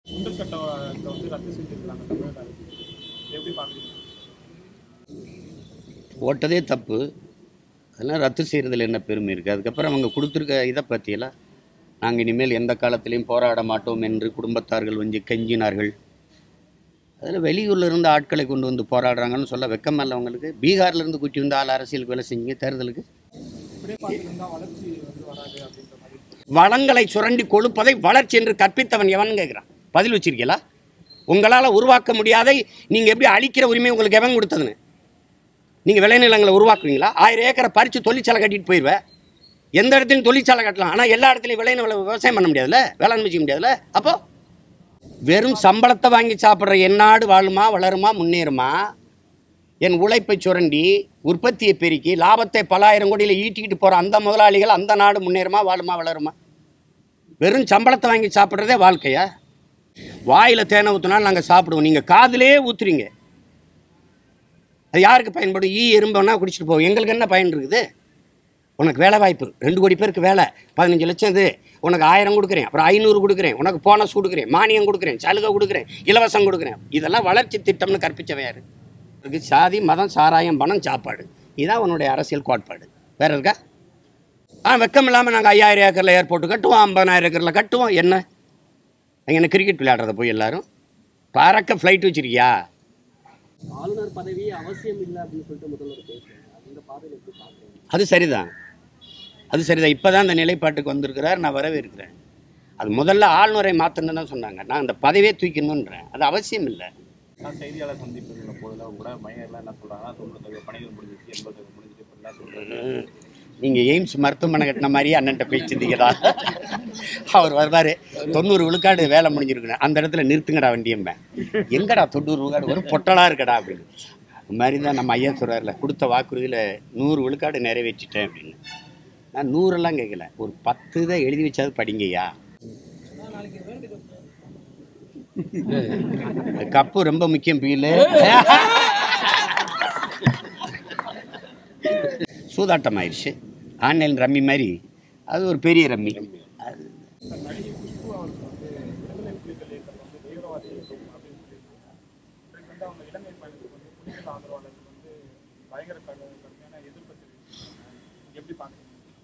குண்டர் சட்டத்தை வந்து ரத்து செஞ்சிருக்காங்க தமிழக அரசு எப்படி பார்க்குறீங்க ஓட்டதே தப்பு அதெல்லாம் ரத்து செய்கிறதுல என்ன பெருமை இருக்குது அதுக்கப்புறம் அவங்க கொடுத்துருக்க இதை பற்றியெல்லாம் நாங்கள் இனிமேல் எந்த காலத்திலையும் போராட மாட்டோம் என்று குடும்பத்தார்கள் வந்து கெஞ்சினார்கள் அதில் வெளியூரில் இருந்து ஆட்களை கொண்டு வந்து போராடுறாங்கன்னு சொல்ல வெக்கம் இல்லை அவங்களுக்கு பீகார்ல இருந்து கூட்டி வந்து ஆள் அரசியலுக்கு வேலை செஞ்சீங்க தேர்தலுக்கு இப்படியே பார்த்தீங்கன்னா வளர்ச்சி வந்து வராது அப்படின்ற மாதிரி வளங்களை சுரண்டி கொழுப்பதை வளர்ச்சி என்று கற்பித்தவன் எவன் கேட்குறான் பதில் வச்சிருக்கீங்களா உங்களால் உருவாக்க முடியாதை நீங்கள் எப்படி அழிக்கிற உரிமை உங்களுக்கு எவன் கொடுத்ததுன்னு நீங்கள் விளைநிலங்களை உருவாக்குவீங்களா ஆயிரம் ஏக்கரை பறித்து தொழிற்சாலை கட்டிட்டு போயிடுவேன் எந்த இடத்துலையும் தொழிற்சாலை கட்டலாம் ஆனால் எல்லா இடத்துலையும் விளைநில விவசாயம் பண்ண முடியாதுல்ல வேளாண்மை செய்ய முடியாதுல்ல அப்போ வெறும் சம்பளத்தை வாங்கி சாப்பிட்ற என் நாடு வாழுமா வளருமா முன்னேறுமா என் உழைப்பை சுரண்டி உற்பத்தியை பெருக்கி லாபத்தை பலாயிரம் கோடியில் ஈட்டிக்கிட்டு போகிற அந்த முதலாளிகள் அந்த நாடு முன்னேறுமா வாழுமா வளருமா வெறும் சம்பளத்தை வாங்கி சாப்பிட்றதே வாழ்க்கையா வாயில் தேனை ஊற்றினாலும் நாங்கள் சாப்பிடுவோம் நீங்கள் காதிலே ஊற்றுறீங்க அது யாருக்கு பயன்படும் ஈ எறும்புனா குடிச்சிட்டு போவோம் எங்களுக்கு என்ன பயன் இருக்குது உனக்கு வேலை வாய்ப்பு ரெண்டு கோடி பேருக்கு வேலை பதினஞ்சு லட்சம் இது உனக்கு ஆயிரம் கொடுக்குறேன் அப்புறம் ஐநூறு கொடுக்குறேன் உனக்கு போனஸ் கொடுக்குறேன் மானியம் கொடுக்குறேன் சலுகை கொடுக்குறேன் இலவசம் கொடுக்குறேன் இதெல்லாம் வளர்ச்சி திட்டம்னு கற்பிச்சவன் யாரு இருக்கு சாதி மதம் சாராயம் பணம் சாப்பாடு இதான் உன்னுடைய அரசியல் கோட்பாடு வேற இருக்கா ஆ வெக்கம் இல்லாமல் நாங்கள் ஐயாயிரம் ஏக்கரில் ஏர்போர்ட் கட்டுவோம் ஐம்பதாயிரம் ஏக்கரில் கட்டுவோம் என்ன அங்கே என்ன கிரிக்கெட் விளையாடுறத போய் எல்லாரும் பறக்க ஃப்ளைட் வச்சிருக்கியா ஆளுநர் பதவி அவசியம் இல்லை அப்படின்னு சொல்லிட்டு முதல்வர் பேசுறாங்க அந்த பாதையில் எப்படி பார்க்குறீங்க அது சரிதான் அது சரிதான் இப்போ தான் அந்த நிலைப்பாட்டுக்கு வந்திருக்கிறார் நான் வரவேற்கிறேன் அது முதல்ல ஆளுநரை மாற்றணுன்னு தான் சொன்னாங்க நான் அந்த பதவியே தூக்கணுன்றேன் அது அவசியம் இல்லை நான் செய்தியாளர் சந்திப்புகள் போதெல்லாம் கூட மையர்லாம் என்ன சொல்றாங்கன்னா தொண்ணூத்தொரு பணிகள் முடிஞ்சிச்சு எண்பது முடிஞ்சிச்சு இப்படிலாம் சொல்றாங்க நீங்கள் எய்ம்ஸ் மருத்துவமனை கட்டின மாதிரியே அண்ணன்ட்ட பேசிருந்தீங்களா அவர் வருவார் தொண்ணூறு விழுக்காடு வேலை முடிஞ்சிருக்குண்ணே அந்த இடத்துல நிறுத்துங்கடா வண்டியம்பேன் எங்கடா தொண்ணூறு விழுக்காடு ஒரு பொட்டலா இருக்கடா அப்படின்னு அது மாதிரி தான் நம்ம ஐயா சொல்கிறார்ல கொடுத்த வாக்குறுதியில் நூறு விழுக்காடு நிறைவேற்றிட்டேன் அப்படின்னு நான் நூறெல்லாம் கேட்கல ஒரு பத்து இதை எழுதி வச்சாது படிங்கய்யா இந்த கப்பு ரொம்ப முக்கியம் பீலு சூதாட்டம் ஆயிடுச்சு ஆன்லைன் ரம்மி மாதிரி அது ஒரு பெரிய ரம்மி அது நடிகை குஷ்பு அவருக்கு வந்து விடுதலை புலிகள் இயக்கம் வந்து தீவிரவாதி இயக்கம் அப்படின்னு சொல்லியிருக்காங்க இதுக்கு வந்து அவங்க இலங்கை பயணத்துக்கு வந்து புலிகள் ஆதரவாளர்கள் வந்து பயங்கர கடு- கடுமையான எதிர்ப்பு தெரிவிச்சிருக்காங்க நீங்க எப்படி பார்க்குறீங்க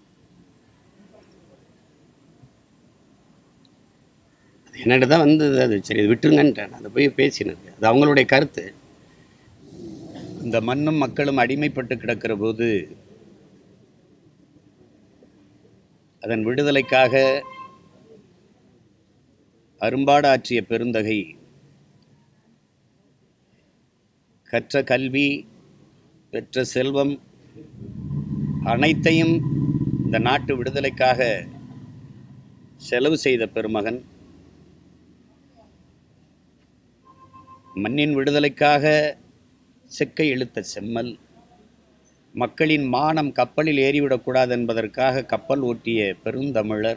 என்னிட்ட தான் வந்தது அது சரி இது விட்டுருங்கன்ட்டேன் அதை போய் பேசினது அது அவங்களுடைய கருத்து இந்த மண்ணும் மக்களும் அடிமைப்பட்டு கிடக்கிற போது அதன் விடுதலைக்காக அரும்பாடு ஆற்றிய பெருந்தகை கற்ற கல்வி பெற்ற செல்வம் அனைத்தையும் இந்த நாட்டு விடுதலைக்காக செலவு செய்த பெருமகன் மண்ணின் விடுதலைக்காக செக்கை இழுத்த செம்மல் மக்களின் மானம் கப்பலில் ஏறிவிடக்கூடாது என்பதற்காக கப்பல் ஓட்டிய பெருந்தமிழர்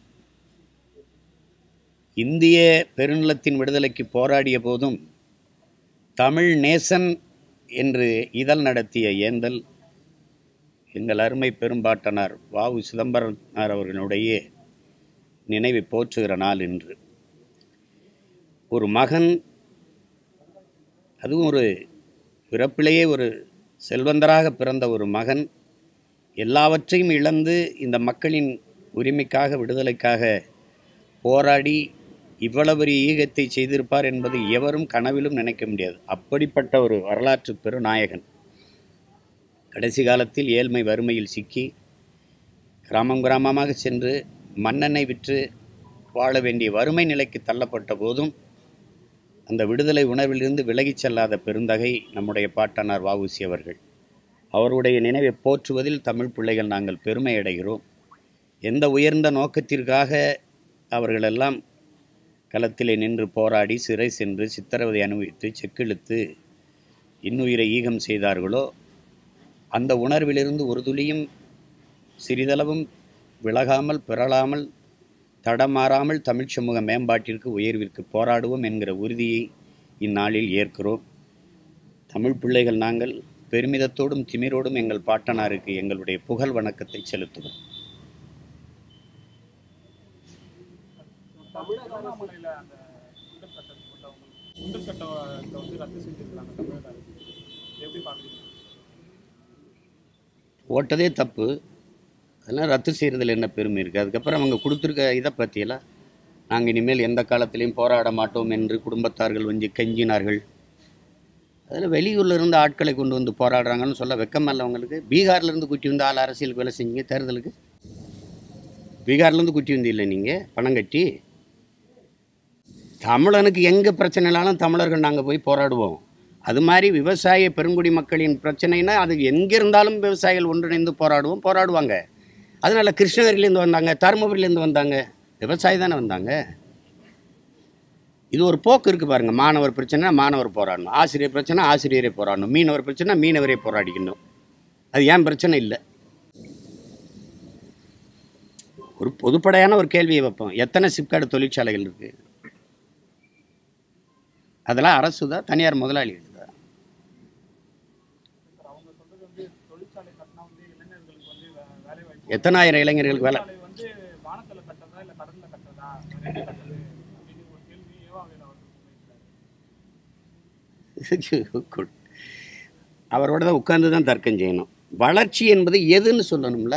இந்திய பெருநிலத்தின் விடுதலைக்கு போராடிய போதும் தமிழ் நேசன் என்று இதழ் நடத்திய ஏந்தல் எங்கள் அருமை பெரும்பாட்டனார் வாவு சிதம்பரனார் அவர்களுடைய நினைவை போற்றுகிற நாள் என்று ஒரு மகன் அதுவும் ஒரு பிறப்பிலேயே ஒரு செல்வந்தராக பிறந்த ஒரு மகன் எல்லாவற்றையும் இழந்து இந்த மக்களின் உரிமைக்காக விடுதலைக்காக போராடி இவ்வளவு பெரிய ஈகத்தை செய்திருப்பார் என்பது எவரும் கனவிலும் நினைக்க முடியாது அப்படிப்பட்ட ஒரு வரலாற்று பெருநாயகன் கடைசி காலத்தில் ஏழ்மை வறுமையில் சிக்கி கிராமம் கிராமமாக சென்று மண்ணெண்ணெய் விற்று வாழ வேண்டிய வறுமை நிலைக்கு தள்ளப்பட்ட போதும் அந்த விடுதலை உணர்விலிருந்து விலகிச் செல்லாத பெருந்தகை நம்முடைய பாட்டனார் வஉசி அவர்கள் அவருடைய நினைவை போற்றுவதில் தமிழ் பிள்ளைகள் நாங்கள் பெருமை அடைகிறோம் எந்த உயர்ந்த நோக்கத்திற்காக அவர்களெல்லாம் களத்திலே நின்று போராடி சிறை சென்று சித்திரவதை அனுபவித்து செக்கிழுத்து இன்னுயிரை ஈகம் செய்தார்களோ அந்த உணர்விலிருந்து ஒரு துளியும் சிறிதளவும் விலகாமல் பிறழாமல் தடமாறாமல் தமிழ்ச் சமூக மேம்பாட்டிற்கு உயர்விற்கு போராடுவோம் என்கிற உறுதியை இந்நாளில் ஏற்கிறோம் தமிழ் பிள்ளைகள் நாங்கள் பெருமிதத்தோடும் திமிரோடும் எங்கள் பாட்டனாருக்கு எங்களுடைய புகழ் வணக்கத்தை செலுத்துவோம் திருவண்ணாமலையில் அந்த குண்டர் சட்டத்தை வந்து ரத்து செஞ்சிருக்காங்க தமிழக அரசு எப்படி பார்க்குறீங்க ஓட்டதே தப்பு அதெல்லாம் ரத்து செய்கிறதுல என்ன பெருமை இருக்குது அதுக்கப்புறம் அவங்க கொடுத்துருக்க இதை பற்றியெல்லாம் நாங்கள் இனிமேல் எந்த காலத்திலையும் போராட மாட்டோம் என்று குடும்பத்தார்கள் வந்து கெஞ்சினார்கள் அதில் வெளியூர்ல இருந்து ஆட்களை கொண்டு வந்து போராடுறாங்கன்னு சொல்ல வெக்கமல்ல அவங்களுக்கு பீகார்லேருந்து குட்டி வந்து ஆள் அரசியலுக்கு வேலை செஞ்சீங்க தேர்தலுக்கு பீகார்லேருந்து குட்டி வந்து இல்லை நீங்கள் பணம் கட்டி தமிழனுக்கு எங்கே பிரச்சனைனாலும் தமிழர்கள் நாங்கள் போய் போராடுவோம் அது மாதிரி விவசாய பெருங்குடி மக்களின் பிரச்சனைனா அது எங்கே இருந்தாலும் விவசாயிகள் ஒன்றிணைந்து போராடுவோம் போராடுவாங்க அதனால கிருஷ்ணகிரிலேருந்து வந்தாங்க தருமபுரியிலேருந்து வந்தாங்க விவசாயி தானே வந்தாங்க இது ஒரு போக்கு இருக்குது பாருங்கள் மாணவர் பிரச்சனை மாணவர் போராடணும் ஆசிரியர் பிரச்சனை ஆசிரியரை போராடணும் மீனவர் பிரச்சனை மீனவரை போராடிக்கணும் அது ஏன் பிரச்சனை இல்லை ஒரு பொதுப்படையான ஒரு கேள்வியை வைப்போம் எத்தனை சிப்கார்டு தொழிற்சாலைகள் இருக்குது அதெல்லாம் அரசு தான் தனியார் முதலாளிகள் தான் சார் அவங்க சொல்றது வந்து தொழிற்சாலை கட்டினா வந்து இளைஞர்களுக்கு வந்து வே- வேலை வாய்ப்பு எத்தனாயிரம் இளைஞர்களுக்கு வேலை தொழிற்சாலை வந்து வானத்துல கட்டுறதா இல்ல கடல்ல கட்டுறதா ரெண்டு கட்டுறது அப்படின்னு ஒரு கேள்வி ஏவாவில் அவர் முன்வைக்கிறார் அவரோட தான் உட்கார்ந்து தான் தர்க்கம் செய்யணும் வளர்ச்சி என்பது எதுன்னு சொல்லணும்ல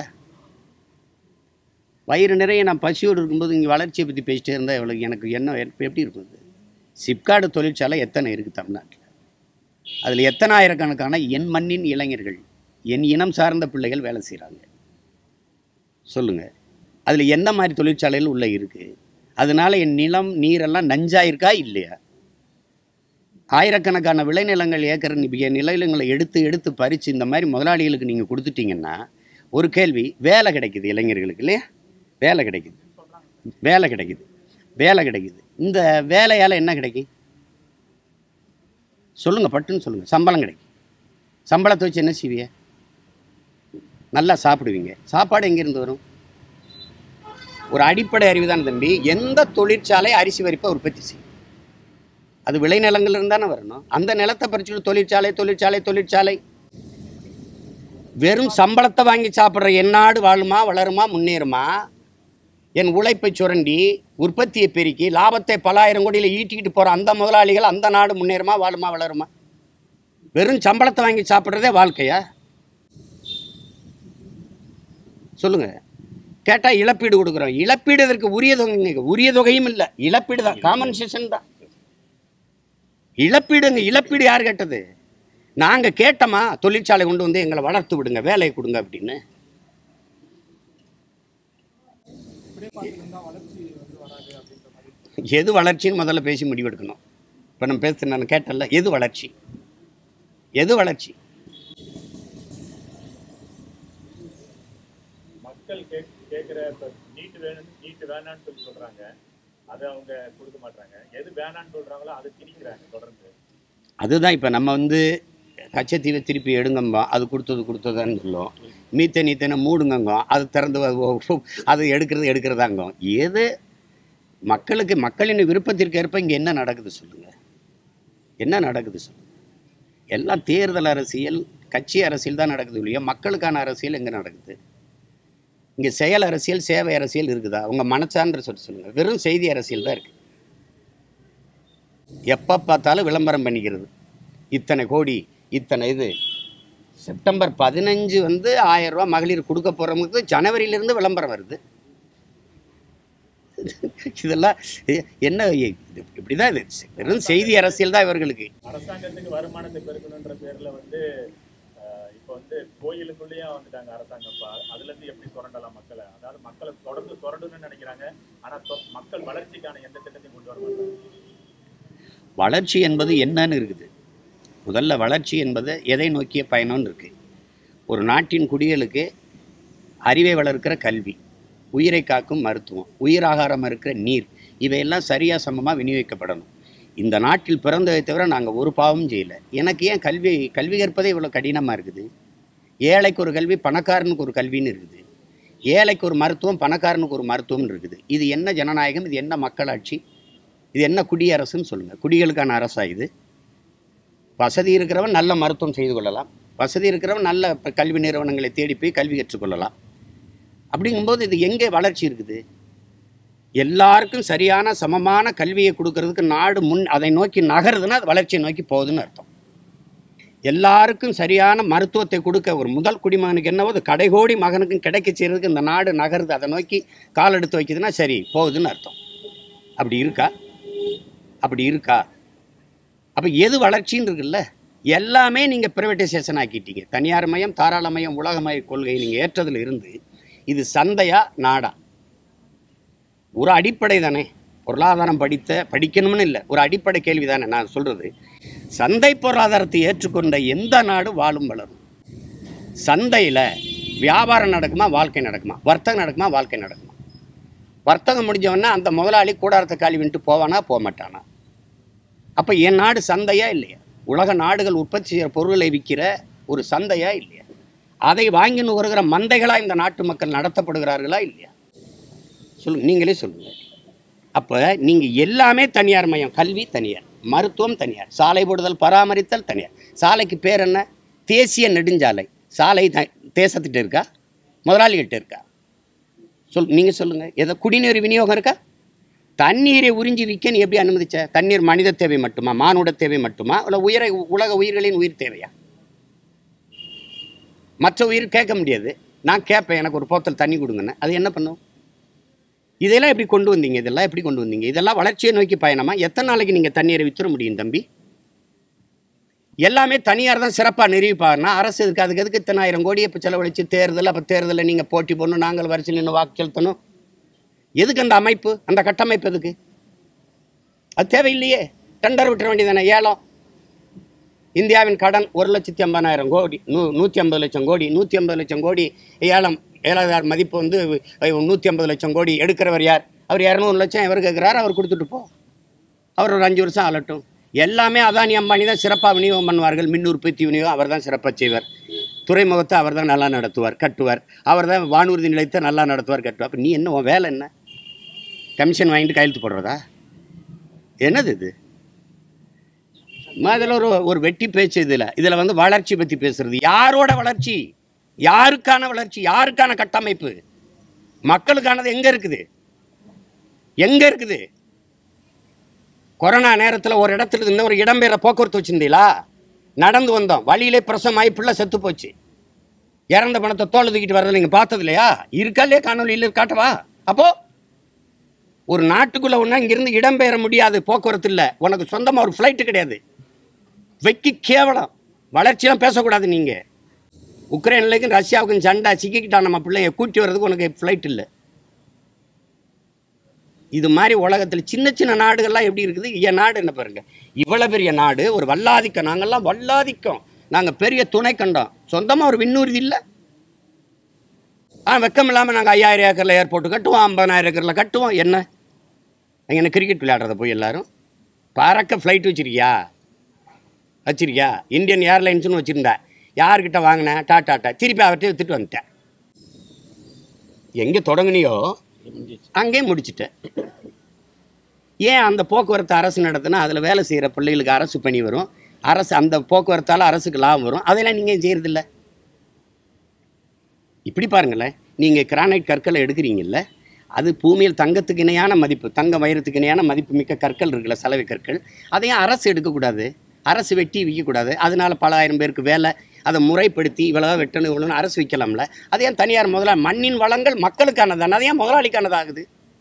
வயிறு நிறைய நான் பசியோடு இருக்கும்போது இங்கே வளர்ச்சியை பற்றி பேசிட்டே இருந்தால் எவ்வளோ எனக்கு என்ன எப்ப- எப்படி இருக்கும் அது சிப்காடு தொழிற்சாலை எத்தனை இருக்குது தமிழ்நாட்டில் அதில் எத்தனாயிரக்கணக்கான என் மண்ணின் இளைஞர்கள் என் இனம் சார்ந்த பிள்ளைகள் வேலை செய்கிறாங்க சொல்லுங்கள் அதில் எந்த மாதிரி தொழிற்சாலைகள் உள்ளே இருக்குது அதனால என் நிலம் நீரெல்லாம் நஞ்சா இருக்கா இல்லையா ஆயிரக்கணக்கான விளைநிலங்கள் ஏக்கர் நிபிய நிலங்களை எடுத்து எடுத்து பறித்து இந்த மாதிரி முதலாளிகளுக்கு நீங்கள் கொடுத்துட்டீங்கன்னா ஒரு கேள்வி வேலை கிடைக்குது இளைஞர்களுக்கு இல்லையா வேலை கிடைக்குது வேலை கிடைக்குது வேலை கிடைக்குது இந்த வேலையால் என்ன கிடைக்கும் சொல்லுங்கள் பட்டுன்னு சொல்லுங்கள் சம்பளம் கிடைக்கும் சம்பளத்தை வச்சு என்ன செய்வீங்க நல்லா சாப்பிடுவீங்க சாப்பாடு எங்கேருந்து வரும் ஒரு அடிப்படை அறிவு தான் தம்பி எந்த தொழிற்சாலை அரிசி வரிப்பை உற்பத்தி செய்யும் அது விளைநிலங்கள்ல இருந்து தானே வரணும் அந்த நிலத்தை பறிச்சு தொழிற்சாலை தொழிற்சாலை தொழிற்சாலை வெறும் சம்பளத்தை வாங்கி சாப்பிட்ற என் நாடு வாழுமா வளருமா முன்னேறுமா என் உழைப்பை சுரண்டி உற்பத்தியை பெருக்கி லாபத்தை பலாயிரம் கோடியில் ஈட்டிக்கிட்டு போகிற அந்த முதலாளிகள் அந்த நாடு முன்னேறுமா வாழுமா வளருமா வெறும் சம்பளத்தை வாங்கி சாப்பிட்றதே வாழ்க்கையா சொல்லுங்க கேட்டால் இழப்பீடு கொடுக்குறோம் இழப்பீடு இதற்கு உரிய தொகை உரிய தொகையும் இல்லை இழப்பீடு தான் காம்பன்சேஷன் தான் இழப்பீடுங்க இழப்பீடு யார் கேட்டது நாங்கள் கேட்டோமா தொழிற்சாலை கொண்டு வந்து எங்களை வளர்த்து விடுங்க வேலையை கொடுங்க அப்படின்னு இப்படியே பார்த்துருந்தா வளர்ச்சி வந்து வராது அப்படின்ற மாதிரி எது வளர்ச்சின்னு முதல்ல பேசி முடிவெடுக்கணும் இப்போ நம்ம பேச நான் கேட்டேன்ல எது வளர்ச்சி எது வளர்ச்சி மக்கள் கேக் கேட்குற இப்போ நீட்டு வேணும் நீட்டு வேணான்னு சொல்லி சொல்றாங்க அதை அவங்க கொடுக்க மாட்டாங்க எது வேணான்னு சொல்றாங்களோ அதை திணிக்கிறாங்க தொடர்ந்து அதுதான் இப்போ நம்ம வந்து கச்சத்தீவை திருப்பி எடுங்கம்பா அது கொடுத்தது கொடுத்ததான்னு சொல்லுவோம் மீத்த நீத்தனை மூடுங்கங்கோ அது திறந்து அது ஓ- அது எடுக்கிறது எடுக்கிறதாங்க எது மக்களுக்கு மக்களின் விருப்பத்திற்கு ஏற்ப இங்கே என்ன நடக்குது சொல்லுங்கள் என்ன நடக்குது சொல்லுங்கள் எல்லாம் தேர்தல் அரசியல் கட்சி அரசியல் தான் நடக்குது இல்லையா மக்களுக்கான அரசியல் எங்கே நடக்குது இங்கே செயல் அரசியல் சேவை அரசியல் இருக்குதா உங்கள் மனச்சான்ற சொல்லி சொல்லுங்கள் வெறும் செய்தி அரசியல் தான் இருக்குது எப்போ பார்த்தாலும் விளம்பரம் பண்ணிக்கிறது இத்தனை கோடி இத்தனை இது செப்டம்பர் பதினஞ்சு வந்து ஆயிரம் ரூபாய் மகளிர் கொடுக்க போகிறவங்களுக்கு ஜனவரியிலிருந்து விளம்பரம் வருது இதெல்லாம் எ- என்ன இ- இது இப்படி தான் இது வெறும் செய்தி அரசியல் தான் இவர்களுக்கு அரசாங்கத்துக்கு வருமானத்தை பெருக்கணுன்ற பேர்ல வந்து அஹ், இப்போ வந்து கோயிலுக்குள்ளேயே வந்துட்டாங்க அரசாங்கம் இப்போ அதுல இருந்து எப்படி சுரண்டலாம் மக்களை அதாவது மக்களை தொடர்ந்து சுரண்டணும்னு நினைக்கிறாங்க ஆனா தொ- மக்கள் வளர்ச்சிக்கான எந்த திட்டத்தையும் கொண்டு வர மாட்டாங்க வளர்ச்சி என்பது என்னன்னு இருக்குது முதல்ல வளர்ச்சி என்பது எதை நோக்கிய பயணம்னு இருக்குது ஒரு நாட்டின் குடிகளுக்கு அறிவை வளர்க்கிற கல்வி உயிரை காக்கும் மருத்துவம் உயிராகாரம் இருக்கிற நீர் இவையெல்லாம் சரியாக சமமாக விநியோகிக்கப்படணும் இந்த நாட்டில் பிறந்ததை தவிர நாங்கள் ஒரு பாவமும் செய்யலை எனக்கு ஏன் கல்வி கல்வி கற்பதே இவ்வளோ கடினமாக இருக்குது ஏழைக்கு ஒரு கல்வி பணக்காரனுக்கு ஒரு கல்வின்னு இருக்குது ஏழைக்கு ஒரு மருத்துவம் பணக்காரனுக்கு ஒரு மருத்துவம்னு இருக்குது இது என்ன ஜனநாயகம் இது என்ன மக்களாட்சி இது என்ன குடியரசுன்னு சொல்லுங்கள் குடிகளுக்கான அரசா இது வசதி இருக்கிறவன் நல்ல மருத்துவம் செய்து கொள்ளலாம் வசதி இருக்கிறவன் நல்ல ப- கல்வி நிறுவனங்களை தேடி போய் கல்வி கற்றுக்கொள்ளலாம் அப்படிங்கும்போது இது எங்கே வளர்ச்சி இருக்குது எல்லாருக்கும் சரியான சமமான கல்வியை கொடுக்கறதுக்கு நாடு முன் அதை நோக்கி நகருதுன்னா அது வளர்ச்சியை நோக்கி போகுதுன்னு அர்த்தம் எல்லாருக்கும் சரியான மருத்துவத்தை கொடுக்க ஒரு முதல் குடிமகனுக்கு என்னவோ அது கடைகோடி மகனுக்கும் கிடைக்க செய்யறதுக்கு இந்த நாடு நகருது அதை நோக்கி கால் எடுத்து வைக்குதுன்னா சரி போகுதுன்னு அர்த்தம் அப்படி இருக்கா அப்படி இருக்கா அப்போ எது வளர்ச்சின்னு இருக்குல்ல எல்லாமே நீங்கள் ப்ரைவேட்டைசேஷன் ஆக்கிட்டீங்க தனியார் மயம் தாராளமயம் உலகமய கொள்கை நீங்கள் ஏற்றதுல இருந்து இது சந்தையா நாடா ஒரு அடிப்படை தானே பொருளாதாரம் படித்த படிக்கணும்னு இல்லை ஒரு அடிப்படை கேள்வி தானே நான் சொல்கிறது சந்தை பொருளாதாரத்தை ஏற்றுக்கொண்ட எந்த நாடு வாழும் வளரும் சந்தையில் வியாபாரம் நடக்குமா வாழ்க்கை நடக்குமா வர்த்தகம் நடக்குமா வாழ்க்கை நடக்குமா வர்த்தகம் முடிஞ்சவொடனே அந்த முதலாளி கூடாரத்தை காலி விட்டு போவானா போக மாட்டானா அப்போ என் நாடு சந்தையா இல்லையா உலக நாடுகள் உற்பத்தி செய்கிற பொருளை விற்கிற ஒரு சந்தையா இல்லையா அதை வாங்கி நுகர்கிற மந்தைகளாக இந்த நாட்டு மக்கள் நடத்தப்படுகிறார்களா இல்லையா சொல்லுங்க நீங்களே சொல்லுங்க அப்போ நீங்கள் எல்லாமே தனியார் மயம் கல்வி தனியார் மருத்துவம் தனியார் சாலை போடுதல் பராமரித்தல் தனியார் சாலைக்கு பேர் என்ன தேசிய நெடுஞ்சாலை சாலை த தேசத்திட்ட இருக்கா முதலாளிகிட்ட இருக்கா சொல் நீங்கள் சொல்லுங்கள் ஏதோ குடிநீர் விநியோகம் இருக்கா தண்ணீரை உறிஞ்சி விற்க நீ எப்படி அனுமதிச்ச தண்ணீர் மனித தேவை மட்டுமா மானுட தேவை மட்டுமா இல்லை உயிரை உலக உயிர்களின் உயிர் தேவையா மற்ற உயிர் கேட்க முடியாது நான் கேட்பேன் எனக்கு ஒரு போத்தல் தண்ணி கொடுங்கன்னு அது என்ன பண்ணும் இதெல்லாம் எப்படி கொண்டு வந்தீங்க இதெல்லாம் எப்படி கொண்டு வந்தீங்க இதெல்லாம் வளர்ச்சியை நோக்கி பயணமா எத்தனை நாளைக்கு நீங்கள் தண்ணீரை வித்துற முடியும் தம்பி எல்லாமே தனியார் தான் சிறப்பாக நிரூபிப்பாருன்னா அரசு இதுக்கு அதுக்கு எதுக்கு இத்தனாயிரம் கோடி இப்போ செலவழித்து தேர்தல் அப்போ தேர்தலில் நீங்கள் போட்டி போடணும் நாங்கள் வரிசையில் நின்று வாக்கு செலுத்தணும் எதுக்கு அந்த அமைப்பு அந்த கட்டமைப்பு எதுக்கு அது தேவையில்லையே டெண்டர் விட்டுற வேண்டியதானே ஏலம் இந்தியாவின் கடன் ஒரு லட்சத்தி ஐம்பதாயிரம் கோடி நூ நூற்றி ஐம்பது லட்சம் கோடி நூற்றி ஐம்பது லட்சம் கோடி ஏலம் ஏழாயிரம் மதிப்பு வந்து நூற்றி ஐம்பது லட்சம் கோடி எடுக்கிறவர் யார் அவர் இரநூறு லட்சம் எவர் கேட்குறாரு அவர் கொடுத்துட்டு போ அவர் ஒரு அஞ்சு வருஷம் ஆளட்டும் எல்லாமே அதானி அம்பானி தான் சிறப்பாக விநியோகம் பண்ணுவார்கள் மின் உற்பத்தி விநியோகம் அவர் தான் சிறப்பாக செய்வார் துறைமுகத்தை அவர் தான் நல்லா நடத்துவார் கட்டுவார் அவர் தான் வானூர்தி நிலையத்தை நல்லா நடத்துவார் கட்டுவார் அப்போ நீ என்ன உன் வேலை என்ன கமிஷன் வாங்கிட்டு கையெழுத்து போடுறதா என்னது இது அதில் ஒரு ஒரு வெட்டி பேச்சு இதில் இதில் வந்து வளர்ச்சி பற்றி பேசுறது யாரோட வளர்ச்சி யாருக்கான வளர்ச்சி யாருக்கான கட்டமைப்பு மக்களுக்கானது எங்கே இருக்குது எங்கே இருக்குது கொரோனா நேரத்தில் ஒரு இடத்துல இருந்து ஒரு இடம்பெயர போக்குவரத்து வச்சிருந்தீங்களா நடந்து வந்தோம் வழியிலே பிரசமாயி பிள்ளை செத்து போச்சு இறந்த பணத்தை தோல் தூக்கிட்டு வர்றதை நீங்கள் பார்த்தது இல்லையா இருக்கா இல்லையா காணொலியில் காட்டவா அப்போ ஒரு நாட்டுக்குள்ள ஒன்றா இங்கிருந்து இடம்பெயர முடியாது போக்குவரத்து இல்லை உனக்கு சொந்தமாக ஒரு ஃப்ளைட்டு கிடையாது வெக்கி கேவலம் வளர்ச்சியெல்லாம் பேசக்கூடாது நீங்கள் உக்ரைன்லேயும் ரஷ்யாவுக்கும் சண்டை சிக்கிக்கிட்டான் நம்ம பிள்ளைய கூட்டி வர்றதுக்கு உனக்கு ஃப்ளைட் இல்லை இது மாதிரி உலகத்தில் சின்ன சின்ன நாடுகள்லாம் எப்படி இருக்குது என் நாடு என்ன பாருங்க இவ்வளோ பெரிய நாடு ஒரு வல்லாதிக்கம் நாங்கள்லாம் வல்லாதிக்கம் நாங்கள் பெரிய துணை கண்டோம் சொந்தமாக ஒரு விண்ணூர்தி இல்லை ஆ வெக்கம் இல்லாமல் நாங்கள் ஐயாயிரம் ஏக்கரில் ஏர்போர்ட் கட்டுவோம் ஐம்பதாயிரம் ஏக்கரில் கட்டுவோம் என்ன அங்கே என்ன கிரிக்கெட் விளையாடுறத போய் எல்லாரும் பறக்க ஃப்ளைட் வச்சிருக்கியா வச்சிருக்கியா இந்தியன் ஏர்லைன்ஸ்னு வச்சுருந்தா யார்கிட்ட வாங்கினேன் டாட்டாட்டா திருப்பி அவர்கிட்ட வித்துட்டு வந்துட்டேன் எங்கே தொடங்குனியோ அங்கேயே முடிச்சிட்டேன் ஏன் அந்த போக்குவரத்து அரசு நடத்தினா அதில் வேலை செய்கிற பிள்ளைகளுக்கு அரசு பணி வரும் அரசு அந்த போக்குவரத்தால் அரசுக்கு லாபம் வரும் அதெல்லாம் நீங்கள் செய்கிறதில்ல இப்படி பாருங்களேன் நீங்கள் கிரானைட் கற்களை எடுக்கிறீங்கல்ல அது பூமியில் தங்கத்துக்கு இணையான மதிப்பு தங்க வைரத்துக்கு இணையான மதிப்பு மிக்க கற்கள் இருக்குல்ல சலவை கற்கள் அதையும் அரசு எடுக்கக்கூடாது அரசு வெட்டி விற்கக்கூடாது அதனால பல ஆயிரம் பேருக்கு வேலை அதை முறைப்படுத்தி இவ்வளோ வெட்டணும் இவ்வளோன்னு அரசு விற்கலாம்ல அது ஏன் தனியார் முதலாளி மண்ணின் வளங்கள் மக்களுக்கானதானே அது ஏன் முதலாளிக்கானதாகுது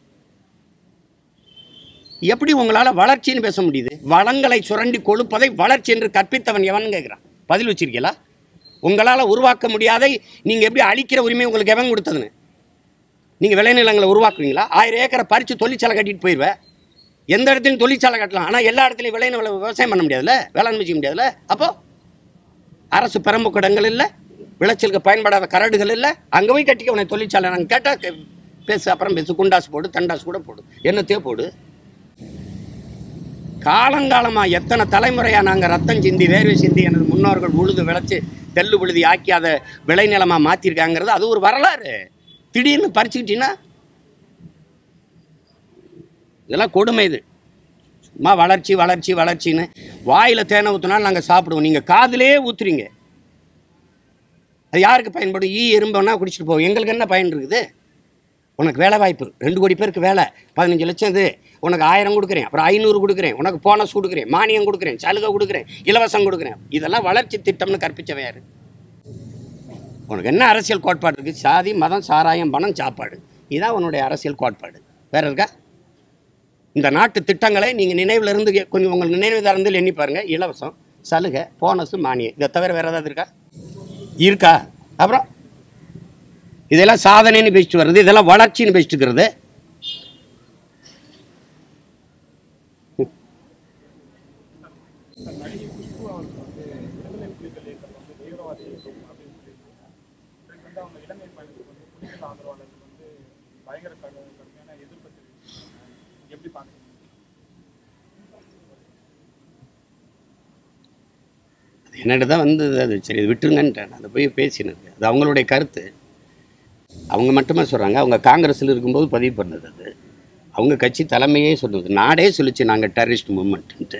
எப்படி உங்களால் வளர்ச்சின்னு பேச முடியுது வளங்களை சுரண்டி கொழுப்பதை வளர்ச்சி என்று கற்பித்தவன் எவன் கேட்குறான் பதில் வச்சிருக்கீங்களா உங்களால் உருவாக்க முடியாதை நீங்கள் எப்படி அழிக்கிற உரிமை உங்களுக்கு எவன் கொடுத்ததுன்னு நீங்கள் விளைநிலங்களை உருவாக்குவீங்களா ஆயிரம் ஏக்கரை பறித்து தொழிற்சாலை கட்டிட்டு போயிடுவேன் எந்த இடத்துலையும் தொழிற்சாலை கட்டலாம் ஆனால் எல்லா இடத்துலையும் விளைநில விவசாயம் பண்ண முடியாதுல்ல வேளாண்மை செய்ய முடியாதுல்ல அப்போ அரசு பெரம்புக்கு இடங்கள் இல்லை விளைச்சலுக்கு பயன்படாத கரடுகள் இல்லை அங்கே போய் கட்டிக்க உனக்கு தொழிற்சாலை நாங்கள் கேட்டால் பேசு அப்புறம் பேசு குண்டாசு போடு தண்டாசு கூட போடு என்னத்தையோ போடு காலங்காலமாக எத்தனை தலைமுறையாக நாங்கள் ரத்தம் சிந்தி வேர்வை சிந்தி எனது முன்னோர்கள் உழுது விளைச்சி தெல்லு விழுதி ஆக்கி அதை விளைநிலமாக மாற்றிருக்காங்கிறது அது ஒரு வரலாறு திடீர்னு பறிச்சுக்கிட்டீங்கன்னா இதெல்லாம் கொடுமை இது சும்மா வளர்ச்சி வளர்ச்சி வளர்ச்சின்னு வாயில் தேனை ஊற்றினாலும் நாங்கள் சாப்பிடுவோம் நீங்கள் காதிலே ஊற்றுறீங்க அது யாருக்கு பயன்படும் ஈ எறும்புனா குடிச்சிட்டு போவோம் எங்களுக்கு என்ன பயன் இருக்குது உனக்கு வேலை வாய்ப்பு ரெண்டு கோடி பேருக்கு வேலை பதினஞ்சு லட்சம் இது உனக்கு ஆயிரம் கொடுக்குறேன் அப்புறம் ஐநூறு கொடுக்குறேன் உனக்கு போனஸ் கொடுக்குறேன் மானியம் கொடுக்குறேன் சலுகை கொடுக்குறேன் இலவசம் கொடுக்குறேன் இதெல்லாம் வளர்ச்சி திட்டம்னு கற்பிச்சவன் யாரு உனக்கு என்ன அரசியல் கோட்பாடு இருக்குது சாதி மதம் சாராயம் பணம் சாப்பாடு இதுதான் உன்னுடைய அரசியல் கோட்பாடு வேற இருக்கா இந்த நாட்டு திட்டங்களை நீங்கள் நினைவில் இருந்து கே- கொஞ்சம் உங்கள் நினைவு திறந்து எண்ணி பாருங்க இலவசம் சலுகை போனஸ் மானியம் இதை தவிர வேற ஏதாவது இருக்கா இருக்கா அப்புறம் இதெல்லாம் சாதனைன்னு பேசிட்டு வர்றது இதெல்லாம் வளர்ச்சின்னு பேசிட்டு இருக்கிறது நடிகை குஷ்பு அவர்கள் வந்து விடுதலை புலிகள் இயக்கம் வந்து தீவிரவாத இயக்கம் அப்படின்னு சொல்லியிருக்காங்க இதுக்கு வந்து அவங்க இலங்கை பயணத்துக்கு வந்து புலிகள் ஆதரவாளர்கள் வந்து பயங்கர கடு கடுமையான எதிர்ப்பு தெரிவிச்சிருக்காங்க நீங்க எப்படி பாக்குறீங்க என்னிட்ட தான் வந்து அது சரி இது விட்டுருங்கன்ட்டேன் அதை போய் பேசினது அது அவங்களுடைய கருத்து அவங்க மட்டுமே சொல்கிறாங்க அவங்க காங்கிரஸில் இருக்கும்போது பதிவு பண்ணது அது அவங்க கட்சி தலைமையே சொன்னது நாடே சொல்லிச்சு நாங்கள் டெரரிஸ்ட் மூமெண்ட்டு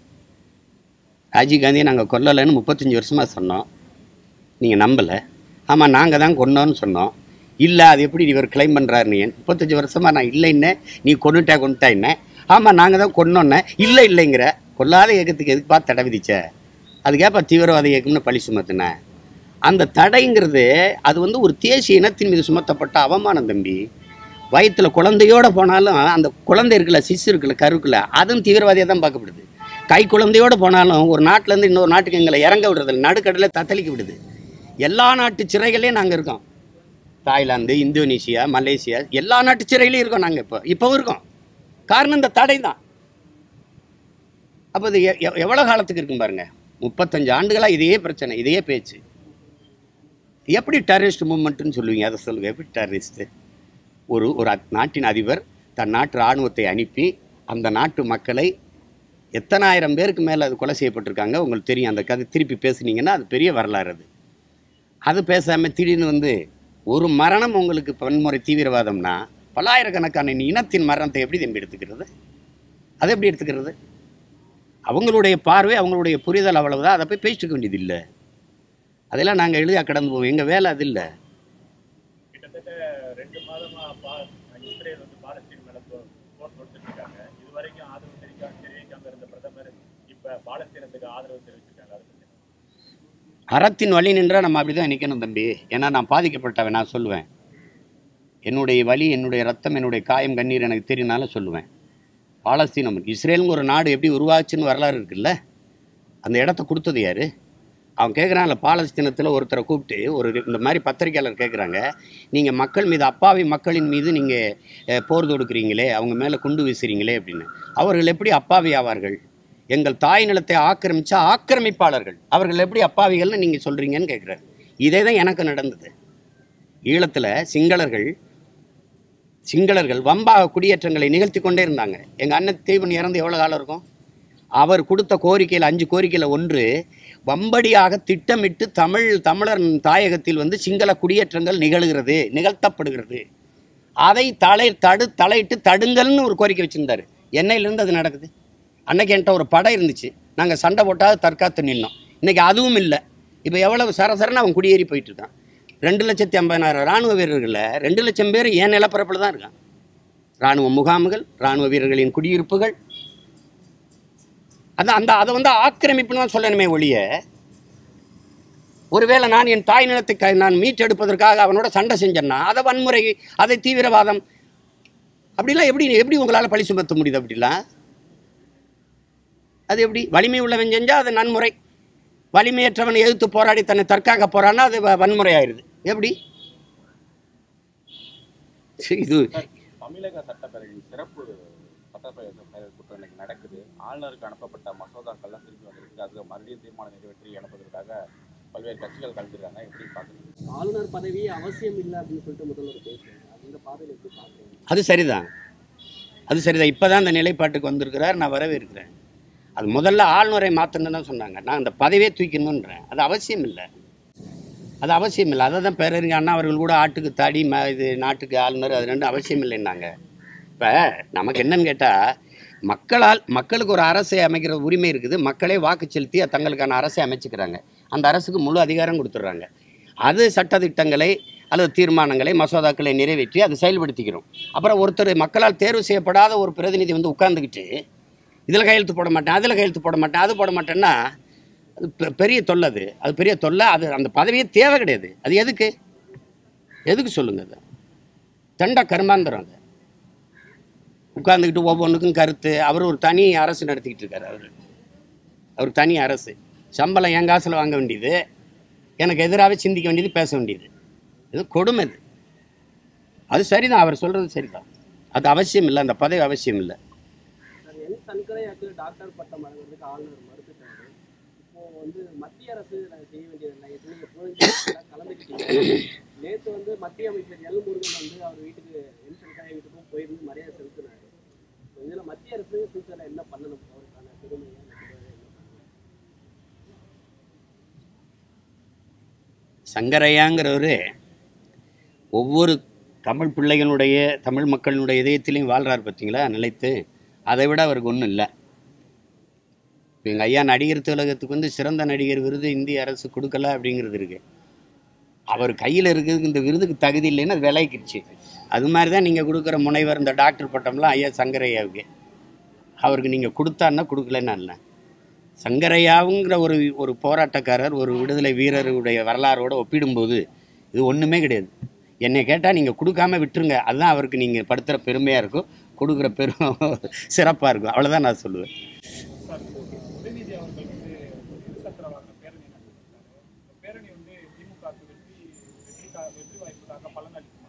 ராஜீவ் காந்தியை நாங்கள் கொல்லலைன்னு முப்பத்தஞ்சு வருஷமாக சொன்னோம் நீங்கள் நம்பலை ஆமாம் நாங்கள் தான் கொன்னோன்னு சொன்னோம் இல்லை அது எப்படி இவர் கிளைம் பண்ணுறாரு நீ முப்பத்தஞ்சு வருஷமாக நான் இல்லைன்னே நீ கொண்டுட்டா கொண்டுட்டா என்ன ஆமாம் நாங்கள் தான் கொன்னோன்னே இல்லை இல்லைங்கிற கொல்லாத இயக்கத்துக்கு எதுக்கு பார்த்து தடை விதிச்ச அதுக்கேப்பா தீவிரவாத இயக்கம்னு பழி சுமத்துனேன் அந்த தடைங்கிறது அது வந்து ஒரு தேசிய இனத்தின் மீது சுமத்தப்பட்ட அவமானம் தம்பி வயிற்றுல குழந்தையோட போனாலும் அந்த குழந்தை இருக்குல்ல சிசு இருக்குல்ல கருக்குல்ல அதுவும் தீவிரவாதியாக தான் பார்க்கப்படுது கை குழந்தையோட போனாலும் ஒரு நாட்டிலேருந்து இன்னொரு நாட்டுக்கு எங்களை இறங்க விடுறதில்ல நடுக்கடலில் தத்தளிக்க விடுது எல்லா நாட்டு சிறைகளையும் நாங்கள் இருக்கோம் தாய்லாந்து இந்தோனேஷியா மலேசியா எல்லா நாட்டு சிறையிலையும் இருக்கோம் நாங்கள் இப்போ இப்போவும் இருக்கோம் காரணம் இந்த தடை தான் அப்போ இது எ- எ- எவ்வளோ காலத்துக்கு இருக்கும் பாருங்க முப்பத்தஞ்சு ஆண்டுகளாக இதே பிரச்சனை இதே பேச்சு எப்படி டெரரிஸ்ட் மூமெண்ட்டுன்னு சொல்லுவீங்க அதை சொல்லுங்க எப்படி டெரரிஸ்ட்டு ஒரு ஒரு அத்- நாட்டின் அதிபர் தன் நாட்டு இராணுவத்தை அனுப்பி அந்த நாட்டு மக்களை எத்தனாயிரம் பேருக்கு மேலே அது கொலை செய்யப்பட்டிருக்காங்க உங்களுக்கு தெரியும் அந்த கதை திருப்பி பேசுனீங்கன்னா அது பெரிய வரலாறு அது அது பேசாமல் திடீர்னு வந்து ஒரு மரணம் உங்களுக்கு வன்முறை தீவிரவாதம்னா பல்லாயிரக்கணக்கான இனத்தின் மரணத்தை எப்படி தம்பி எடுத்துக்கிறது அதை எப்படி எடுத்துக்கிறது அவங்களுடைய பார்வை அவங்களுடைய புரிதல் அவ்வளவுதான் அதை போய் பேசிட்டு வேண்டியது இல்லை அதெல்லாம் நாங்கள் எளிதாக கடந்து போவோம் எங்கள் வேலை அது இல்லை கிட்டத்தட்ட ரெண்டு மாதமா பா இஸ்ரேல் வந்து பாலஸ்தீன் மேல போ- போர் தொடுத்துட்டு இருக்காங்க இது வரைக்கும் ஆதரவு தெரிவிக்காம தெரிவிக்காம இருந்த பிரதமர் இப்ப பாலஸ்தீனத்துக்கு ஆதரவு தெரிவிச்சிருக்காங்க அதை பத்தி அறத்தின் வழி நின்றா நம்ம அப்படி தான் நிற்கணும் தம்பி ஏன்னா நான் பாதிக்கப்பட்டவன் நான் சொல்லுவேன் என்னுடைய வலி என்னுடைய ரத்தம் என்னுடைய காயம் கண்ணீர் எனக்கு தெரியும்னால சொல்லுவேன் பாலஸ்தீனம் இஸ்ரேலுங்க ஒரு நாடு எப்படி உருவாச்சுன்னு வரலாறு இருக்குல்ல அந்த இடத்த கொடுத்தது யாரு அவன் கேட்குறான்ல பாலஸ்தீனத்தில் ஒருத்தரை கூப்பிட்டு ஒரு இந்த மாதிரி பத்திரிக்கையாளர் கேட்குறாங்க நீங்கள் மக்கள் மீது அப்பாவி மக்களின் மீது நீங்கள் போர் தொடுக்கிறீங்களே அவங்க மேலே குண்டு வீசுறீங்களே அப்படின்னு அவர்கள் எப்படி அப்பாவி ஆவார்கள் எங்கள் தாய் நிலத்தை ஆக்கிரமிச்ச ஆக்கிரமிப்பாளர்கள் அவர்கள் எப்படி அப்பாவிகள்னு நீங்கள் சொல்கிறீங்கன்னு கேட்குறாரு இதே தான் எனக்கு நடந்தது ஈழத்தில் சிங்களர்கள் சிங்களர்கள் வம்பாக குடியேற்றங்களை நிகழ்த்தி கொண்டே இருந்தாங்க எங்கள் அண்ணன் தீபன் இறந்து எவ்வளோ காலம் இருக்கும் அவர் கொடுத்த கோரிக்கையில் அஞ்சு கோரிக்கையில் ஒன்று வம்படியாக திட்டமிட்டு தமிழ் தமிழர் தாயகத்தில் வந்து சிங்கள குடியேற்றங்கள் நிகழ்கிறது நிகழ்த்தப்படுகிறது அதை தலை தடு தலையிட்டு தடுங்கல்னு ஒரு கோரிக்கை வச்சுருந்தாரு என்னையிலேருந்து அது நடக்குது அன்னைக்கு என்கிட்ட ஒரு படம் இருந்துச்சு நாங்கள் சண்டை போட்டால் தற்காத்து நின்னோம் இன்னைக்கு அதுவும் இல்லை இப்போ எவ்வளவு சரசரன்னு அவன் குடியேறி போயிட்டு இருக்கான் ரெண்டு லட்சத்தி ஐம்பதாயிரம் ராணுவ வீரர்களில் ரெண்டு லட்சம் பேர் ஏன் நிலப்பரப்பில் தான் இருக்கான் ராணுவ முகாம்கள் ராணுவ வீரர்களின் குடியிருப்புகள் அந்த அந்த அதை வந்து ஆக்கிரமிப்புன்னு தான் சொல்லணுமே ஒழிய ஒருவேளை நான் என் தாய் நிலத்தை க- நான் மீட்டெடுப்பதற்காக அவனோட சண்டை செஞ்சேன்னா அதை வன்முறை அதை தீவிரவாதம் அப்படிலாம் எப்படி எப்படி உங்களால் பழி சுமத்த முடியுது அப்படிலாம் அது எப்படி வலிமை உள்ளவன் செஞ்சால் அது நன்முறை வலிமையற்றவன் எதிர்த்து போராடி தன்னை தற்காக்க போறான்னா அது வ- வன்முறை ஆயிடுது எப்படி சரி, இது தமிழக சட்டப்பேரவையின் சிறப்பு சட்டப்பேரவை கூட்டம் இன்னைக்கு நடக்குது ஆளுநருக்கு அனுப்பப்பட்ட மசோதாக்கள்லாம் திருப்பி வந்திருக்கு அதுக்கு மறுபடியும் தீர்மானம் நிறைவேற்றி அனுப்புவதற்காக பல்வேறு கட்சிகள் கலந்துருக்காங்க எப்படி பார்க்குறீங்க ஆளுநர் பதவி அவசியம் இல்லை அப்படின்னு சொல்லிட்டு முதல்வர் பேசுறாங்க அந்த பார்வையில் எப்படி பார்க்குறீங்க அது சரிதான் அது சரிதான் இப்போ தான் அந்த நிலைப்பாட்டுக்கு வந்திருக்கிறார் நான் வரவேற்கிறேன் அது முதல்ல ஆளுநரை மாற்றணும்னு தான் சொன்னாங்க நான் அந்த பதவியே தூக்கணுன்றேன் அது அவசியம் இல்லை அது அவசியம் இல்லை அதை தான் பேரறிஞர் அண்ணா அவர்கள் கூட ஆட்டுக்கு தாடி ம இது நாட்டுக்கு ஆளுநர் அது ரெண்டும் அவசியம் இல்லைன்னாங்க இப்போ நமக்கு என்னன்னு கேட்டால் மக்களால் மக்களுக்கு ஒரு அரசை அமைக்கிற உரிமை இருக்குது மக்களே வாக்கு செலுத்தி தங்களுக்கான அரசை அமைச்சுக்கிறாங்க அந்த அரசுக்கு முழு அதிகாரம் கொடுத்துட்றாங்க அது சட்டதிட்டங்களை அல்லது தீர்மானங்களை மசோதாக்களை நிறைவேற்றி அதை செயல்படுத்திக்கிறோம் அப்புறம் ஒருத்தர் மக்களால் தேர்வு செய்யப்படாத ஒரு பிரதிநிதி வந்து உட்கார்ந்துக்கிட்டு இதில் கையெழுத்து போட மாட்டேன் அதில் கையெழுத்து போட மாட்டேன் அது போட மாட்டேன்னா அது பெ- பெரிய தொல்லை அது அது பெரிய தொல்லை அது அந்த பதவியே தேவை கிடையாது அது எதுக்கு எதுக்கு சொல்லுங்க அது தண்ட கர்மாந்திரம் அது உட்கார்ந்துக்கிட்டு ஒவ்வொன்றுக்கும் கருத்து அவர் ஒரு தனி அரசு நடத்திக்கிட்டு இருக்காரு அவர் அவர் தனி அரசு சம்பளம் என் காசில் வாங்க வேண்டியது எனக்கு எதிராகவே சிந்திக்க வேண்டியது பேச வேண்டியது இது கொடுமை இது அது சரிதான் அவர் சொல்கிறது சரிதான் அது அவசியம் இல்லை அந்த பதவி அவசியம் இல்லை சார் என் சங்கரையாக்கு டாக்டர் பட்டம் வழங்குறதுக்கு ஆளுநர் மறுத்துட்டாரு இப்போ வந்து மத்திய அரசு நான் செய்ய வேண்டியதில்லை எப்படி எப்போதும் கலந்துக்கிட்டீங்க நேற்று வந்து மத்திய அமைச்சர் எல் முருகன் வந்து அவர் வீட்டுக்கு என் சங்கரையா வீட்டுக்கும் போயிருந்து மரியாதை செலுத்தினாரு இப்போ இதில் மத்திய அரசு ஃபியூச்சரில் என்ன பண்ணணும் அவருக்கான பெருமையை அந்த பெருமையை என்ன பண்ணணும் சங்கரையாங்கிறவர் ஒவ்வொரு தமிழ் பிள்ளைகளுடைய தமிழ் மக்களினுடைய இதயத்திலையும் வாழ்கிறார் பார்த்தீங்களா நிலைத்து அதை விட அவருக்கு ஒன்றும் இல்லை இப்போ எங்கள் ஐயா நடிகர் திலகத்துக்கு வந்து சிறந்த நடிகர் விருது இந்திய அரசு கொடுக்கல அப்படிங்கிறது இருக்கு அவர் கையில் இருக்கிறதுக்கு இந்த விருதுக்கு தகுதி இல்லைன்னு அது விலைக்கிடுச்சு அது மாதிரி தான் நீங்கள் கொடுக்குற முனைவர் இந்த டாக்டர் பட்டம்லாம் ஐயா சங்கரையாவுக்கு அவருக்கு நீங்கள் கொடுத்தான்னா கொடுக்கலன்னா இல்லை சங்கரையாவுங்கிற ஒரு ஒரு போராட்டக்காரர் ஒரு விடுதலை வீரருடைய வரலாறோட ஒப்பிடும்போது இது ஒன்றுமே கிடையாது என்னை கேட்டால் நீங்கள் கொடுக்காம விட்டுருங்க அதுதான் அவருக்கு நீங்கள் படுத்துகிற பெருமையாக இருக்கும் கொடுக்குற பெரும் சிறப்பாக இருக்கும் அவ்வளோதான் நான் சொல்லுவேன் சார் உதயநிதி அவர்கள் வந்து இருசக்கர வாகன பேரணி நடத்திருக்காரு இந்த பேரணி வந்து திமுகவுக்கு வெற்றி வெற்றிக்காக வெற்றி வாய்ப்புக்காக பலன் அளிக்குமா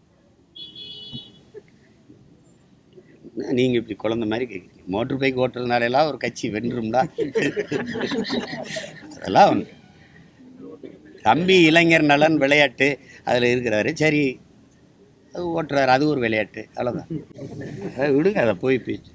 நீங்கள் இப்படி குழந்த மாதிரி கேட்குறீங்க மோட்டர் பைக் ஓட்டுறதுனால ஒரு கட்சி வென்றும்டா அதெல்லாம் ஒன்று தம்பி இளைஞர் நலன் விளையாட்டு அதில் இருக்கிறாரு சரி அது ஓட்டுறாரு அது ஒரு விளையாட்டு அவ்வளோதான் அதை விடுங்க அதை போய் பேச்சு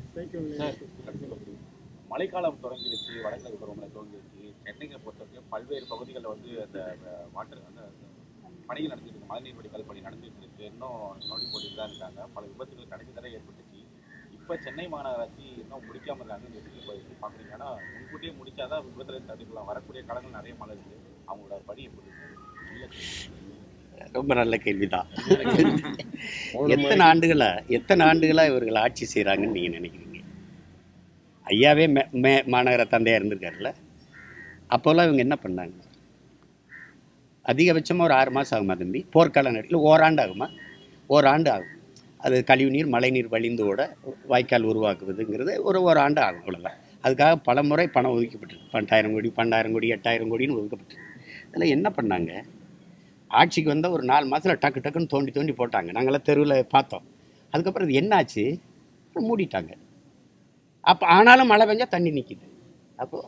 மழைக்காலம் தொடங்கிருச்சு வடகிழக்கு பருவமழை தொடங்கிருச்சு சென்னையை பொறுத்தவரைக்கும் பல்வேறு பகுதிகளில் வந்து அந்த வாட்டர் அந்த பணிகள் நடந்துட்டு இருக்கு மழைநீர் வடிகால் பணி நடந்துட்டு இருக்கு இன்னும் நோண்டி போட்டுட்டு தான் இருக்காங்க பல விபத்துகள் கடைசி தடவை ஏற்பட்டுச்சு இப்போ சென்னை மாநகராட்சி இன்னும் முடிக்காம இருக்காங்க இந்த எப்படி போய் பார்க்குறீங்க ஆனால் முன்கூட்டியே முடிச்சாதான் விபத்துல தடுக்கலாம் வரக்கூடிய காலங்கள் நிறைய மழை இருக்கு அவங்களோட பணி எப்படி இருக்கு? இல்ல ரொம்ப நல்ல கேள்விதான் எத்தனை ஆண்டுகளா எத்தனை ஆண்டுகளா இவர்கள் ஆட்சி செய்கிறாங்கன்னு நீங்கள் நினைக்கிறீங்க ஐயாவே மே மே மாநகர தந்தையாக இருந்திருக்காருல்ல அப்போல்லாம் இவங்க என்ன பண்ணாங்க அதிகபட்சமாக ஒரு ஆறு மாதம் ஆகுமா தம்பி போர்க்கால நேரத்தில் ஓராண்டு ஆகுமா ஓராண்டு ஆகும் அது கழிவுநீர் மழைநீர் வழிந்து ஓட வாய்க்கால் உருவாக்குவதுங்கிறது ஒரு ஒரு ஆண்டு ஆகும் அவ்வளோதான் அதுக்காக பல முறை பணம் ஒதுக்கப்பட்டிருக்கு பன்னெண்டாயிரம் கோடி பன்னெண்டாயிரம் கோடி எட்டாயிரம் கோடின்னு ஒதுக்கப்பட்டிருக்கு இதில் என்ன பண்ணாங்க ஆட்சிக்கு வந்த ஒரு நாலு மாதத்தில் டக்கு டக்குன்னு தோண்டி தோண்டி போட்டாங்க நாங்களாம் தெருவில் பார்த்தோம் அதுக்கப்புறம் இது என்னாச்சு அப்புறம் மூடிட்டாங்க அப்போ ஆனாலும் மழை பெஞ்சா தண்ணி நிற்கிது அப்போது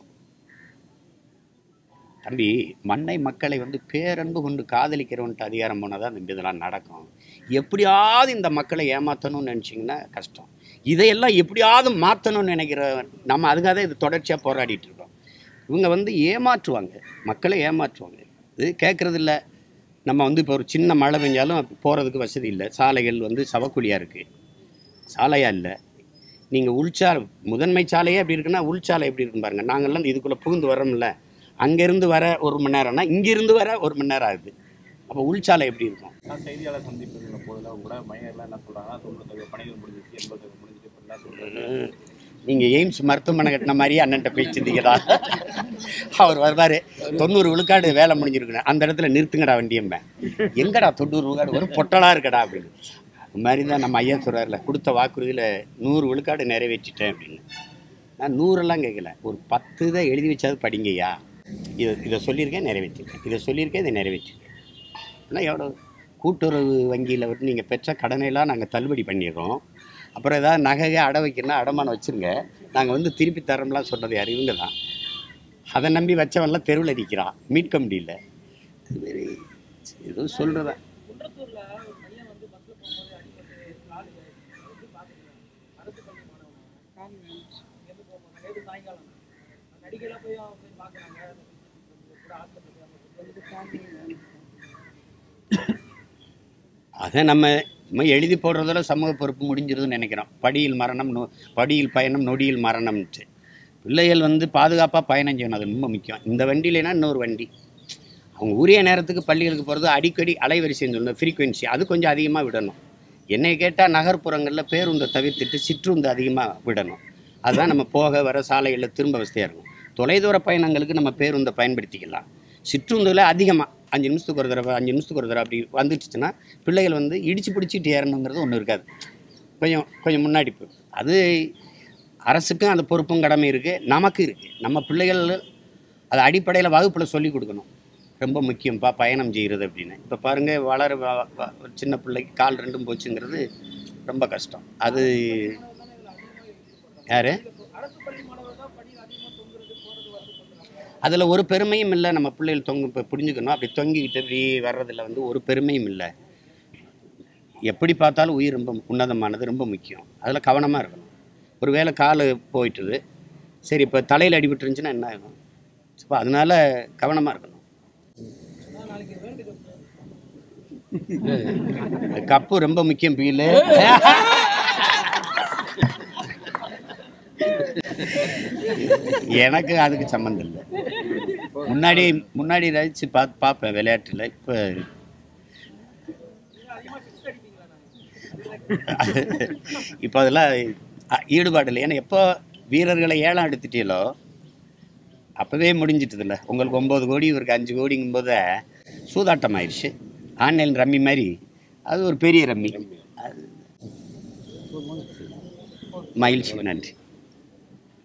தம்பி மண்ணை மக்களை வந்து பேரன்பு கொண்டு காதலிக்கிறவன்ட்டு அதிகாரம் போனால் தான் தம்பி இதெல்லாம் நடக்கும் எப்படியாவது இந்த மக்களை ஏமாற்றணும்னு நினச்சிங்கன்னா கஷ்டம் இதையெல்லாம் எப்படியாவது மாற்றணும்னு நினைக்கிற நம்ம அதுக்காக தான் இது தொடர்ச்சியாக போராடிட்டு இருக்கோம் இவங்க வந்து ஏமாற்றுவாங்க மக்களை ஏமாற்றுவாங்க இது கேட்குறது இல்லை நம்ம வந்து இப்போ ஒரு சின்ன மழை பெஞ்சாலும் போகிறதுக்கு வசதி இல்லை சாலைகள் வந்து சவக்குழியாக இருக்குது சாலையாக இல்லை நீங்கள் உள்சாலை முதன்மை சாலையே அப்படி இருக்குன்னா உள்சாலை எப்படி இருக்கும் பாருங்க நாங்கள்லாம் இதுக்குள்ளே புகுந்து வரோம்ல அங்கேருந்து வர ஒரு மணி நேரம்னா இங்கேருந்து வர ஒரு மணி நேரம் ஆகுது அப்போ உள்சாலை எப்படி இருக்கும் நான் செய்தியாளர் சந்திப்புகிற போதெல்லாம் கூட மையர்லாம் என்ன சொல்றாங்கன்னா தொண்ணூறு பணிகள் முடிஞ்சிச்சு எண்பது முடிஞ்சிச்சு இப்படிலாம் சொல்றாங்க நீங்கள் எய்ம்ஸ் மருத்துவமனை கட்டின மாதிரியே அண்ணன்ட்ட போய் சிந்திக்கிறா அவர் வருவார் தொண்ணூறு விழுக்காடு வேலை முடிஞ்சிருக்குண்ணே அந்த இடத்துல நிறுத்துங்கடா வண்டியம்பேன் எங்கடா தொண்ணூறு விழுக்காடு ஒரு பொட்டலாக இருக்கடா அப்படின்னு அது மாதிரி தான் நம்ம ஐயா சொல்கிறார்ல கொடுத்த வாக்குறுதியில் நூறு விழுக்காடு நிறைவேற்றிட்டேன் அப்படின்னு நான் நூறெல்லாம் கேட்கல ஒரு பத்து இதை எழுதி வச்சாவது படிங்கய்யா இதை இதை சொல்லியிருக்கேன் நிறைவேற்றிருக்கேன் இதை சொல்லியிருக்கேன் இதை நிறைவேற்றிருக்கேன் ஆனால் எவ்வளோ கூட்டுறவு வங்கியில் வந்து நீங்கள் பெற்ற கடனையெல்லாம் நாங்கள் தள்ளுபடி பண்ணிடுறோம் அப்புறம் ஏதாவது நகை அடை வைக்கணும்னா அடமானம் வச்சுருங்க நாங்கள் வந்து திருப்பி தரோம்லாம் சொன்னது யார் இவங்க தான் அதை நம்பி வச்சவன்லாம் தெருவில் அடிக்கிறான் மீட்க முடியல இது மாதிரி ஏதோ சொல்கிறதா குன்றத்தூர்ல ஒரு பையன் வந்து பஸ்ல போகும்போது அடிபட்டு காலு எப்படி பாக்குறீங்க அரசு பள்ளி மாணவன் இங்கேருந்து போகும்போது நேற்று சாயங்காலம் நடிகைலாம் போய் அவங்க போய் பார்க்குறாங்க கூட ஆஸ்பத்திரி அதை நம்ம நம்ம எழுதி போடுறதோட சமூக பொறுப்பு முடிஞ்சிருதுன்னு நினைக்கிறோம் படியில் மரணம் நொ படியில் பயணம் நொடியில் மரணம்ட்டு பிள்ளைகள் வந்து பாதுகாப்பாக பயணம் செய்யணும் அது ரொம்ப முக்கியம் இந்த வண்டி இல்லைன்னா இன்னொரு வண்டி அவங்க உரிய நேரத்துக்கு பள்ளிகளுக்கு போகிறது அடிக்கடி அலைவரிசைன்னு சொல்லணும் ஃப்ரீக்குவென்சி அது கொஞ்சம் அதிகமாக விடணும் என்னை கேட்டால் நகர்ப்புறங்களில் பேருந்தை தவிர்த்துட்டு சிற்றுந்து அதிகமாக விடணும் அதுதான் நம்ம போக வர சாலைகளில் திரும்ப வசதியாக இருக்கும் தொலைதூர பயணங்களுக்கு நம்ம பேருந்தை பயன்படுத்திக்கலாம் சிற்றுந்தில் அதிகமாக அஞ்சு நிமிஷத்துக்கு ஒரு தடவை அஞ்சு நிமிஷத்துக்கு ஒரு தடவை அப்படி வந்துடுச்சுன்னா பிள்ளைகள் வந்து இடிச்சு பிடிச்சிட்டு ஏறணுங்கிறது ஒன்றும் இருக்காது கொஞ்சம் கொஞ்சம் முன்னாடி போ அது அரசுக்கும் அந்த பொறுப்பும் கடமை இருக்குது நமக்கு இருக்குது நம்ம பிள்ளைகள் அது அடிப்படையில் வகுப்பில் சொல்லி கொடுக்கணும் ரொம்ப முக்கியம்ப்பா பயணம் செய்கிறது அப்படின்னு இப்போ பாருங்கள் வளர வ- வ- ஒரு சின்ன பிள்ளைக்கு கால் ரெண்டும் போச்சுங்கிறது ரொம்ப கஷ்டம் அது யார் அரசு பள்ளி மாணவர் தான் பணியில் அதிகமாக தொங்குறது போறது வரது பண்றாங்க அதில் ஒரு பெருமையும் இல்லை நம்ம பிள்ளைகள் தொங்கு இப்போ புரிஞ்சுக்கணும் அப்படி தொங்கிக்கிட்டு இப்படி வர்றதில் வந்து ஒரு பெருமையும் இல்லை எப்படி பார்த்தாலும் உயிர் ரொம்ப உன்னதமானது ரொம்ப முக்கியம் அதில் கவனமாக இருக்கணும் ஒரு வேளை கால் போயிட்டுது சரி இப்போ தலையில் அடிபட்டுருந்துச்சுன்னா என்ன ஆகும் இப்போ அதனால கவனமாக இருக்கணும் கப்பு ரொம்ப முக்கியம் பீலு எனக்கு அதுக்கு சம்மந்தம் இல்லை முன்னாடி முன்னாடி ரசித்து பார்த்து பார்ப்பேன் விளையாட்டில் இப்போ இப்போ அதெல்லாம் அ- ஈடுபாடு இல்லை ஏன்னா எப்போ வீரர்களை ஏலம் எடுத்துட்டீங்களோ அப்போவே முடிஞ்சிட்டதில்ல உங்களுக்கு ஒம்பது கோடி இவருக்கு அஞ்சு கோடிங்கும் போது சூதாட்டம் ஆயிடுச்சு ஆன்லைன் ரம்மி மாதிரி அது ஒரு பெரிய ரம்மி அது மகிழ்ச்சி நன்றி